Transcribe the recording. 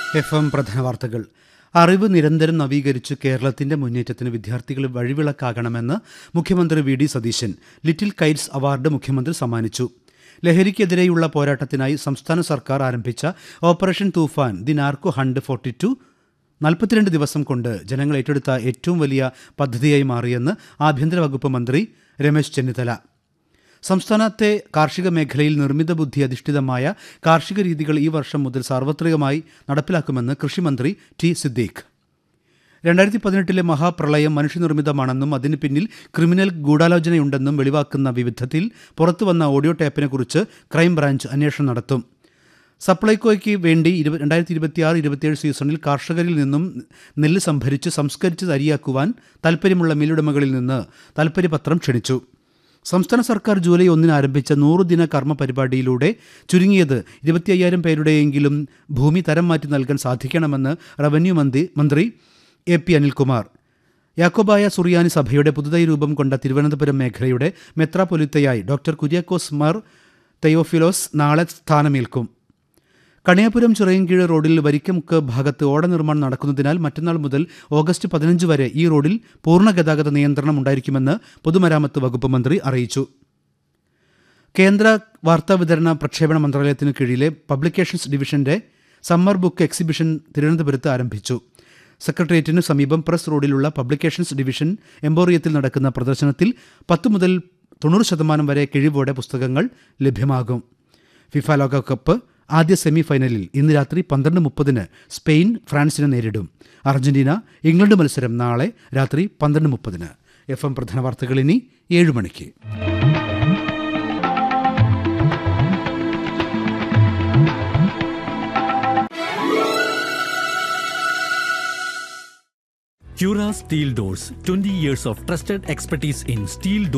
F M പ്രധാന വാർത്തകൾ അറിവ് നിരന്തരം നവീകരിച്ച് കേരളത്തിന്റെ മുന്നേറ്റത്തിന് വിദ്യാർത്ഥികൾ വഴിവിളക്കാകണമെന്ന് മുഖ്യമന്ത്രി V D Satheesan little kites award മുഖ്യമന്ത്രി സമ്മാനിച്ചു ലഹരിക്കെതിരെയുള്ള പോരാട്ടത്തിനായി സംസ്ഥാന സർക്കാർ ആരംഭിച്ച operation Toofan the narco hunt forty two നാൽപ്പത്തിരണ്ട് ദിവസം കൊണ്ട് ജനങ്ങൾ ഏറ്റെടുത്ത ഏറ്റവും വലിയ പദ്ധതിയായി മാറിയെന്ന് ആഭ്യന്തര വകുപ്പ് മന്ത്രി രമേശ് ചെന്നിത്തല സംസ്ഥാനത്തെ കാർഷിക മേഖലയിൽ നിർമ്മിത ബുദ്ധി അധിഷ്ഠിതമായ കാർഷിക രീതികൾ ഈ വർഷം മുതൽ സാർവത്രികമായി നടപ്പിലാക്കുമെന്ന് കൃഷിമന്ത്രി ടി സിദ്ദീഖ് രണ്ടായിരത്തി പതിനെട്ടിലെ മഹാപ്രളയം മനുഷ്യനിർമ്മിതമാണെന്നും അതിന് പിന്നിൽ ക്രിമിനൽ ഗൂഢാലോചനയുണ്ടെന്നും വെളിവാക്കുന്ന വിവിധത്തിൽ പുറത്തുവന്ന ഓഡിയോ ടേപ്പിനെക്കുറിച്ച് ക്രൈംബ്രാഞ്ച് അന്വേഷണം നടത്തും സപ്ലൈകോയ്ക്ക് വേണ്ടി ഇരുപ രണ്ടായിരത്തി ഇരുപത്തിയാറ് ഇരുപത്തിയേഴ് സീസണിൽ കർഷകരിൽ നിന്നും നെല്ല് സംഭരിച്ച് സംസ്കരിച്ച് അരിയാക്കുവാൻ താൽപ്പര്യമുള്ള മില്ലുടമകളിൽ നിന്ന് താൽപ്പര്യപത്രം ക്ഷണിച്ചു സംസ്ഥാന സർക്കാർ ജൂലൈ ഒന്നിന് ആരംഭിച്ച നൂറുദിന കർമ്മ പരിപാടിയിലൂടെ ചുരുങ്ങിയത് ഇരുപത്തി അയ്യായിരം പേരുടെയെങ്കിലും ഭൂമി തരം മാറ്റി നൽകാൻ സാധിക്കണമെന്ന് റവന്യൂ മന്ത്രി മന്ത്രി എ പി അനിൽകുമാർ യാക്കോബായ സുറിയാനി സഭയുടെ പുതുതായി രൂപം കൊണ്ട തിരുവനന്തപുരം മേഖലയുടെ മെത്രാപൊലിത്തയായി ഡോക്ടർ കുര്യാക്കോസ് മാർ തെയോഫിലോസ് നാളെ സ്ഥാനമേൽക്കും കണിയാപുരം ചിറയൻകീഴ് റോഡിൽ വരിക്കമുക്ക് ഭാഗത്ത് ഓട നിർമ്മാണം നടക്കുന്നതിനാൽ മറ്റന്നാൾ മുതൽ ഓഗസ്റ്റ് പതിനഞ്ച് വരെ ഈ റോഡിൽ പൂർണ്ണ ഗതാഗത നിയന്ത്രണം ഉണ്ടായിരിക്കുമെന്ന് പൊതുമരാമത്ത് വകുപ്പ് മന്ത്രി അറിയിച്ചു കേന്ദ്ര വാർത്താ വിതരണ പ്രക്ഷേപണ മന്ത്രാലയത്തിന് കീഴിലെ പബ്ലിക്കേഷൻസ് ഡിവിഷന്റെ സമ്മർ ബുക്ക് എക്സിബിഷൻ തിരുവനന്തപുരത്ത് ആരംഭിച്ചു സെക്രട്ടേറിയറ്റിനു സമീപം പ്രസ് റോഡിലുള്ള പബ്ലിക്കേഷൻസ് ഡിവിഷൻ എംബോറിയത്തിൽ നടക്കുന്ന പ്രദർശനത്തിൽ പത്ത് മുതൽ തൊണ്ണൂറ് ശതമാനം വരെ കിഴിവോടെ പുസ്തകങ്ങൾ ലഭ്യമാകും ഫിഫ ലോകകപ്പ് ആദ്യ സെമി ഫൈനലിൽ ഇന്ന് രാത്രി പന്ത്രണ്ട് മുപ്പതിന് സ്പെയിൻ ഫ്രാൻസിനെ നേരിടും അർജന്റീന ഇംഗ്ലണ്ട് മത്സരം നാളെ രാത്രി പന്ത്രണ്ട് മുപ്പതിന് എഫ് എം പ്രധാന വാർത്തകൾ ഇനി ഏഴ് മണിക്ക് Cura Steel Doors 20 years of trusted expertise in steel door